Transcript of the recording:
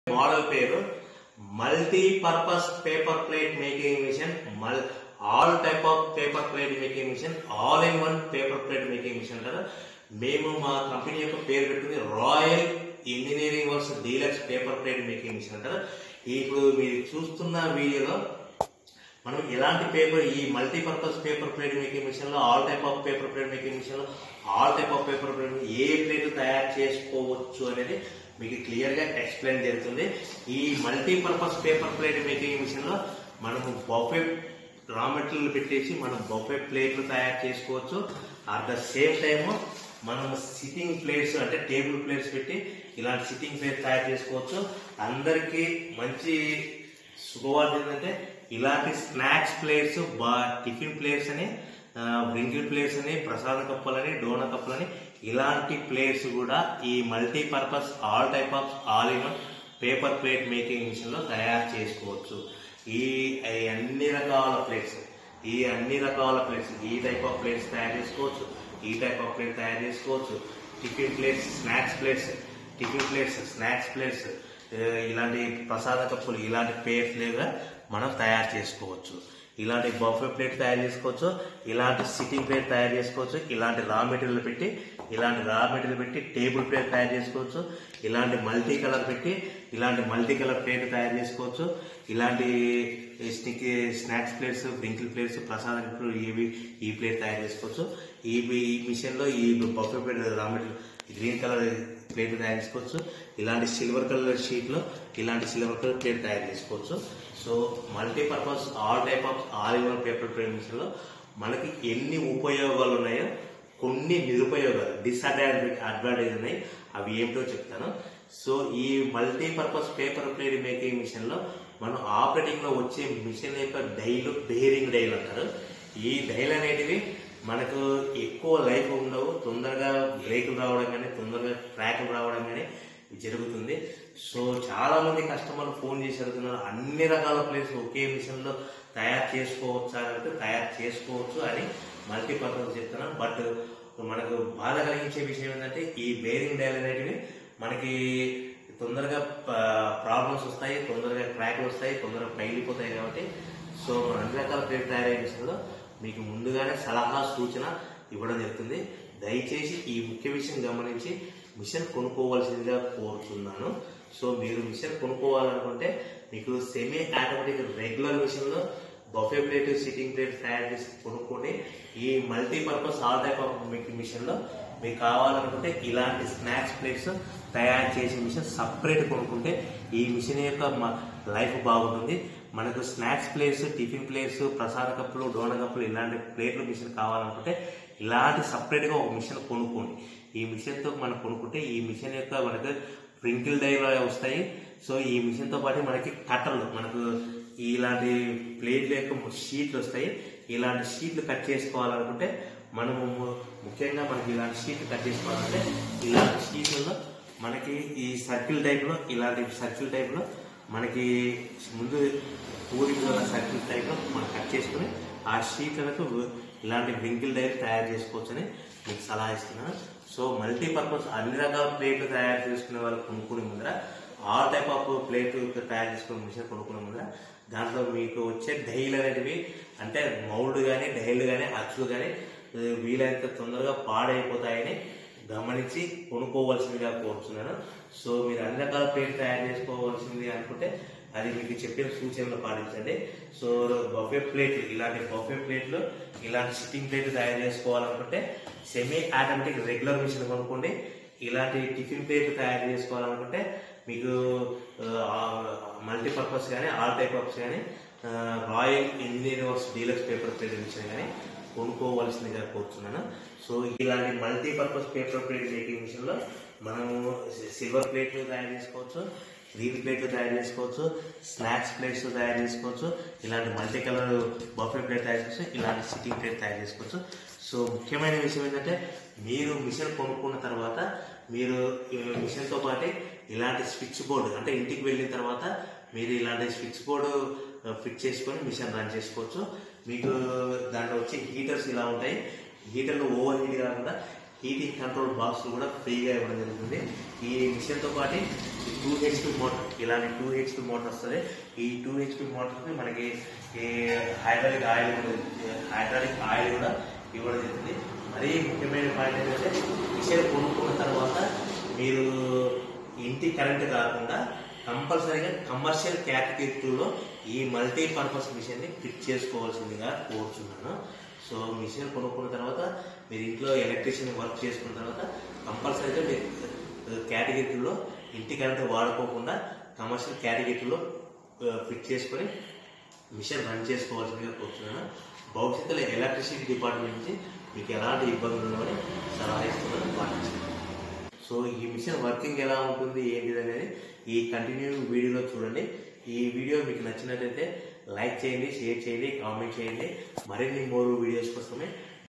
model పేరు multipurpose paper plate making machine మల్ all type of paper plate making machine all in one paper plate making machine అంటారు మేము మా company యొక్క పేరు పెట్టుకుని Royal engineering works deluxe paper plate making machine అంటారు ఇప్పుడు మీరు చూస్తున్న వీడియోలో మనం ఎలాంటి పేపర్ ఈ multipurpose paper plate making machine లో all type of paper plate making machine లో all type of paper plate ఏ ప్లేట్ తయారు చేసుకోవచ్చు అనేది మీకు క్లియర్ గా ఎక్స్ప్లెయిన్ జరుగుతుంది ఈ multipurpose paper plate making machine లో మనము బఫే రా మెటీరియల్ పెట్టేసి మనం బఫే ప్లేట్లు తయారు చేసుకోవచ్చు అట్ ద సేమ్ టైమ్ మనం సిట్టింగ్ ప్లేట్స్ అంటే టేబుల్ ప్లేట్స్ పెట్టి ఇలాంటి సిట్టింగ్ ప్లేట్ తయారు చేసుకోవచ్చు అందరికీ మంచి శుభవార్త ఏంటంటే ఇలాంటి స్నాక్స్ ప్లేట్స్ బా టిఫిన్ ప్లేట్స్ అని బ్రింకిల్ ప్లేట్స్ అని ప్రసాద కప్పులని డోన కప్పులని ఇలాంటి ప్లేట్స్ కూడా ఈ multipurpose all type of all in paper plate making machine లో తయారు చేసుకోవచ్చు ఈ ఈ అన్ని రకాల ప్లేట్స్ ఈ అన్ని రకాల ప్లేట్స్ ఈ టైప్ ఆఫ్ ప్లేట్స్ తయారు చేసుకోవచ్చు ఈ టైప్ ఆఫ్ ప్లేట్ తయారు చేసుకోవచ్చు tiffin plates snacks plates tiffin plates snacks plates ఇలాంటి ప్రసాద కప్పులు ఇలాంటి ప్లేట్లుగా మనం తయారు చేసుకోవచ్చు ఇలాంటి బఫే ప్లేట్ తయారు చేసుకోవచ్చు ఇలాంటి సిట్టింగ్ ప్లేట్ తయారు చేసుకోవచ్చు ఇలాంటి రా మెటీరియల్ పెట్టి ఇలాంటి రా మెటీరియల్ పెట్టి టేబుల్ ప్లేట్ తయారు చేసుకోవచ్చు ఇలాంటి మల్టీ కలర్ పెట్టి ఇలాంటి మల్టీ కలర్ ప్లేట్ తయారు చేసుకోవచ్చు ఇలాంటి స్టిక్ స్నాక్స్ ప్లేట్స్ బ్రింకిల్ ప్లేట్స్ ప్రసాద కప్పులు ఇవి ఈ ప్లేట్ తయారు చేసుకోవచ్చు ఈ ఈ మిషన్లో ఈ buffet plate raw material green colour plate తయారు చేసుకోవచ్చు ఇలాంటి సిల్వర్ కలర్ షీట్లో ఇలాంటి సిల్వర్ కలర్ ప్లేట్ తయారు చేసుకోవచ్చు so multipurpose all type of all in one paper plate మిషన్లో మనకి ఎన్ని ఉపయోగాలు ఉన్నాయో కొన్ని నిరుపయోగాలు డిసడ్వాంటేజ్ అడ్వాంటేజ్ ఉన్నాయి అవి ఏమిటో చెప్తాను సో ఈ multipurpose paper plate making machine లో మనం ఆపరేటింగ్ లో వచ్చే మిషన్ యొక్క డైలు బేరింగ్ డైల్ అంటారు ఈ డైల్ అనేటివి మనకు ఎక్కువ లైఫ్ ఉండవు తొందరగా బ్రేకులు రావడం కానీ తొందరగా ట్రాక్లు రావడం కానీ జరుగుతుంది సో చాలా మంది కస్టమర్లు ఫోన్ చేసి అడుగుతున్నారు అన్ని రకాల ప్లేస్ ఒకే మిషన్ లో తయారు చేసుకోవచ్చా అంటే తయారు చేసుకోవచ్చు అని మల్టీపర్పస్ చెప్తున్నాను బట్ మనకు బాధ కలిగించే విషయం ఏంటంటే ఈ బేరింగ్ డైల్ అనేటివి మనకి తొందరగా ప్రాబ్లమ్స్ వస్తాయి తొందరగా క్రాక్లు వస్తాయి తొందరగా పైలిపోతాయి కాబట్టి సో మన అన్ని రకాల ప్లేట్ తయారయ్యే విషయంలో మీకు ముందుగానే సలహా సూచన ఇవ్వడం జరుగుతుంది దయచేసి ఈ ముఖ్య విషయం గమనించి మిషన్ కొనుక్కోవాల్సిందిగా కోరుతున్నాను సో మీరు మిషన్ కొనుక్కోవాలనుకుంటే మీకు సెమీ ఆటోమేటిక్ రెగ్యులర్ మిషన్లో బఫే ప్లేట్ సిట్టింగ్ ప్లేట్ తయారు చేసి కొనుక్కోండి ఈ మల్టీపర్పస్ ఆల్ టైప్ ఆఫ్ మిషన్లో మీకు కావాలనుకుంటే ఇలాంటి స్నాక్స్ ప్లేట్స్ తయారు చేసే మిషన్ సపరేట్ కొనుక్కుంటే ఈ మిషన్ యొక్క లైఫ్ బాగుంటుంది మనకు స్నాక్స్ ప్లేట్స్ టిఫిన్ ప్లేట్స్ ప్రసాద కప్పులు డోన కప్పులు ఇలాంటి ప్లేట్లు మిషన్ కావాలనుకుంటే ఇలాంటి సపరేట్గా ఒక మిషన్ కొనుక్కోండి ఈ మిషన్తో మనం కొనుక్కుంటే ఈ మిషన్ యొక్క మనకు ప్రింకిల్ డైలో వస్తాయి సో ఈ మిషన్తో పాటు మనకి కట్టర్లు మనకు ఇలాంటి ప్లేట్ల యొక్క షీట్లు వస్తాయి ఇలాంటి షీట్లు కట్ చేసుకోవాలనుకుంటే మనము ముఖ్యంగా మనకి ఇలాంటి షీట్లు కట్ చేసుకోవాలంటే ఇలాంటి షీట్లలో మనకి ఈ సర్కిల్ టైప్లో ఇలాంటి సర్కిల్ టైప్లో మనకి ముందు పూరి సర్కిల్ టైప్లో మనం కట్ చేసుకుని ఆ షీట్లకు ఇలాంటి వింకిల్ డైర్ తయారు చేసుకోవచ్చని మీకు సలహా ఇస్తున్నాను సో మల్టీపర్పస్ అన్ని రకాల ప్లేట్లు తయారు చేసుకునే వాళ్ళు కొనుక్కునే ముందర ఆల్ టైప్ ఆఫ్ ప్లేట్ తయారు చేసుకునే మిషన్ కొనుక్కునే ముందర దాంట్లో మీకు వచ్చే డైలు అనేటివి అంటే మౌల్డ్ కానీ డైలు కానీ అచ్చులు కానీ వీలైనంత తొందరగా పాడైపోతాయని గమనించి కొనుక్కోవాల్సిందిగా కోరుతున్నాను సో మీరు అన్ని రకాల ప్లేట్ తయారు చేసుకోవాల్సింది అనుకుంటే అది మీకు చెప్పిన సూచనలు పాటించండి సో బఫే ప్లేట్లు ఇలాంటి బఫే ప్లేట్లు ఇలాంటి సిట్టింగ్ ప్లేట్లు తయారు చేసుకోవాలనుకుంటే సెమీ ఆటోమేటిక్ రెగ్యులర్ మిషన్ కొనుక్కోండి ఇలాంటి టిఫిన్ ప్లేట్లు తయారు చేసుకోవాలనుకుంటే మీకు మల్టీపర్పస్ కానీ ఆల్ టైప్ ఆఫ్స్ కానీ royal engineering works deluxe paper plate machine కానీ కొనుక్కోవాల్సిందిగా కోరుతున్నాను సో ఇలాంటి మల్టీపర్పస్ పేపర్ ప్లేట్ మేకింగ్ మిషన్లో మనము సిల్వర్ ప్లేట్లు తయారు చేసుకోవచ్చు గ్రీన్ ప్లేట్లు తయారు చేసుకోవచ్చు స్నాక్స్ ప్లేట్స్ తయారు చేసుకోవచ్చు ఇలాంటి మల్టీ కలర్ బఫే ప్లేట్ తయారు చేసుకోవచ్చు ఇలాంటి సిట్టింగ్ ప్లేట్ తయారు చేసుకోవచ్చు సో ముఖ్యమైన విషయం ఏంటంటే మీరు మిషన్ కొనుక్కున్న తర్వాత మీరు మిషన్తో పాటు ఇలాంటి స్విచ్ బోర్డు అంటే ఇంటికి వెళ్ళిన తర్వాత మీరు ఇలాంటి స్విచ్ బోర్డు ఫిట్ చేసుకొని మిషన్ రన్ చేసుకోవచ్చు మీకు దాంట్లో వచ్చే హీటర్స్ ఇలా ఉంటాయి హీటర్లు ఓవర్ హీట్ కాకుండా హీటింగ్ కంట్రోల్ బాక్స్ కూడా ఫ్రీగా ఇవ్వడం జరుగుతుంది ఈ మిషన్తో పాటు టూ హెచ్పి మోటార్ ఇలాంటి టూ హెచ్పి మోటార్ వస్తుంది ఈ టూ హెచ్పి మోటార్కి మనకి ఈ హైడ్రాలిక్ ఆయిల్ కూడా హైడ్రాలిక్ ఆయిల్ కూడా ఇవ్వడం జరుగుతుంది మరీ ముఖ్యమైన పాయింట్ ఏంటంటే మిషన్ కొనుక్కున్న తర్వాత మీరు ఇంటి కరెంట్ కాకుండా కంపల్సరీగా కమర్షియల్ కేటగిరీలో ఈ మల్టీ పర్పస్ మిషన్ని ఫిట్ చేసుకోవాల్సిందిగా కోరుచున్నాను సో మిషన్ కొనుక్కున్న తర్వాత మీరు ఇంట్లో ఎలక్ట్రీషియన్ వర్క్ చేసుకున్న తర్వాత కంపల్సరీగా మీరు కేటగిరీలో ఇంటి కరెంట్ వాడుకోకుండా కమర్షియల్ కేటగిరీలో ఫిట్ చేసుకొని మిషన్ రన్ చేసుకోవాల్సిందిగా కోరుతున్నాను భవిష్యత్తులో ఎలక్ట్రిసిటీ డిపార్ట్మెంట్ నుంచి మీకు ఎలాంటి ఇబ్బందులు ఉన్నాయని సలహా ఇస్తున్నాను పాటించండి సో ఈ మిషన్ వర్కింగ్ ఎలా ఉంటుంది ఏంటిది అనేది ఈ కంటిన్యూ వీడియోలో చూడండి ఈ వీడియో మీకు నచ్చినట్లయితే లైక్ చేయండి షేర్ చేయండి కామెంట్ చేయండి మరిన్ని మోర్ వీడియోస్ కోసమే